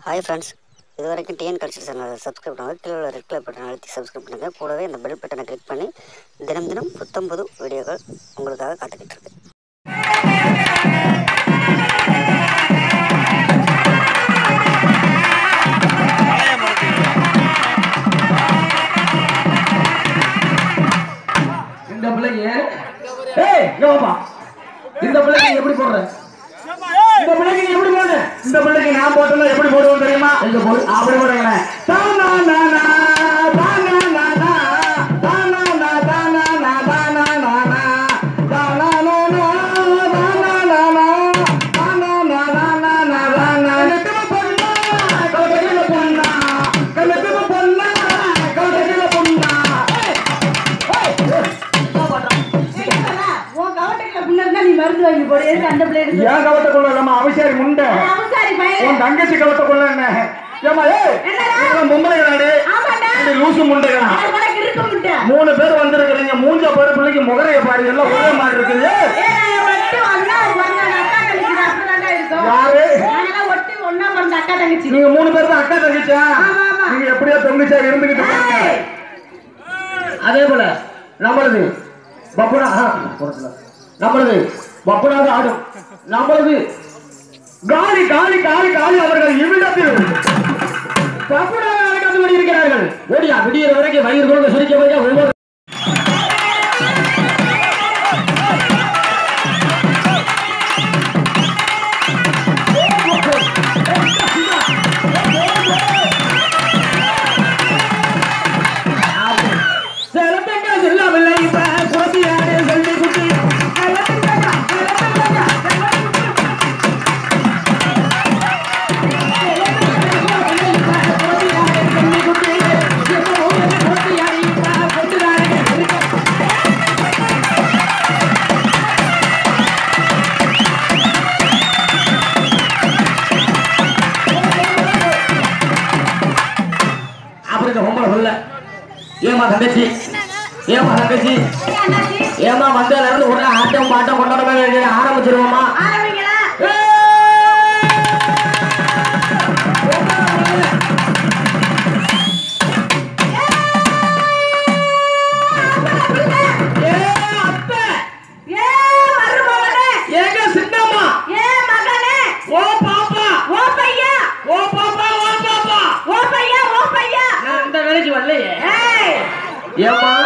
Hi friends இது வரைக்கும் TN culture சேனலை சப்ஸ்கிரைப் பண்ணுங்கள் கீழே உள்ள ரெட் கலர் பட்டனை அழுத்தி சப்ஸ்கிரைப் பண்ணுங்கள் கூடவே இந்த பெல் பட்டனை கிளிக் பண்ணி தினம் தினம் புத்தம் புது வீடியோக்கள் உங்களுக்காக காத்துக்கிட்டு இருக்கு இந்த பிள்ளைங்க ஏய் இங்க வாப்பா இந்த பிள்ளைங்க எப்படி போடுற இந்த பிள்ளைங்க நீ எப்படி போடுற இந்த பிள்ளைக்கு நான் போட்டல எப்படி போடுவோம் தெரியுமா இந்த போடு அப்படி போடுங்க தானா நானா தானா நானா தானா நா தானா நா தானா நானா தானா நானா தானா நானா தானா நா தானா நா தானா கலக்கல பொண்ணா கலக்கல பொண்ணா கலக்கல பொண்ணா கலக்கல பொண்ணா ஏய் ஏய் உன் கவட்டைக்குள்ள புண்ணு இருந்தா நீ மருந்து வாங்கி போடு எதுக்கு அந்த பிள்ளை எடுத்து ஏன் கவட்ட கொள்ள இல்லாம அவசியாரி முண்டை அவசாரி பையன் உன் தங்கச்சி கவட்ட கொள்ள என்ன ஏமா ஏய் இதெல்லாம் பொம்பளை நாடு ஆமாண்டா இது லூசு முண்டைகளா அது உனக்கு இருக்க முட்டை மூணு பேர் வந்திருக்கிறீங்க மூஞ்ச பாரு பிள்ளைக்கு முகரைய பாரு எல்லாம் ஒரே மாதிரி இருக்குது ஏ நான் ஒட்டி ஒண்ணா பிறந்த அக்கா தங்கச்சி தான் அப்படிதான்டா இருக்கும் யாரு நாங்கெல்லாம் ஒட்டி ஒண்ணா பிறந்த அக்கா தங்கச்சி நீங்க மூணு பேர் தான் அக்கா தங்கச்சா ஆமா, ஆமா. நீங்க எப்படியோ தொங்குச்சா இருந்துகிட்டு போறீங்க ஏய், அதே போல நம்மளது பப்புனா ஆ, போடல. நம்மளது பப்புனாக ஆடும் நம்மளது காலி காலி காலி காலி அவர்கள் இவ்விடத்தில் பப்புனாக ஆடிக்கொண்டு கொண்டிருக்கிறார்கள் ஓடியா விடிய வரைக்கும் வயிறு கொடுக்க சுருக்க வைக்க ஒவ்வொரு சிலப்பெங்க செல்லவில்லை இப்ப குழந்தையாடு சொல்லி குட்டி அப்புறம் இந்த பொம்பளை சொல்ல ஏமா தங்கச்சி ஏமா தங்கச்சி ஏய், அண்ணாச்சி, ஏமா வந்ததுல இருந்து உடனே ஆட்டம் பாட்டம் கொண்டாட ஆரம்பிச்சிருவோமா ஆரம்பிங்களா? ஏ, மருமகனே, ஏங்க சின்னம்மா ஏ, மகனே, ஓ பாப்பா ஓ பையன், ஓ பாப்பா ஓ பாப்பா ஓ பையன், ஓ பையன். நான் இந்த வேலைக்கு வரலையே ஏய், ஏமா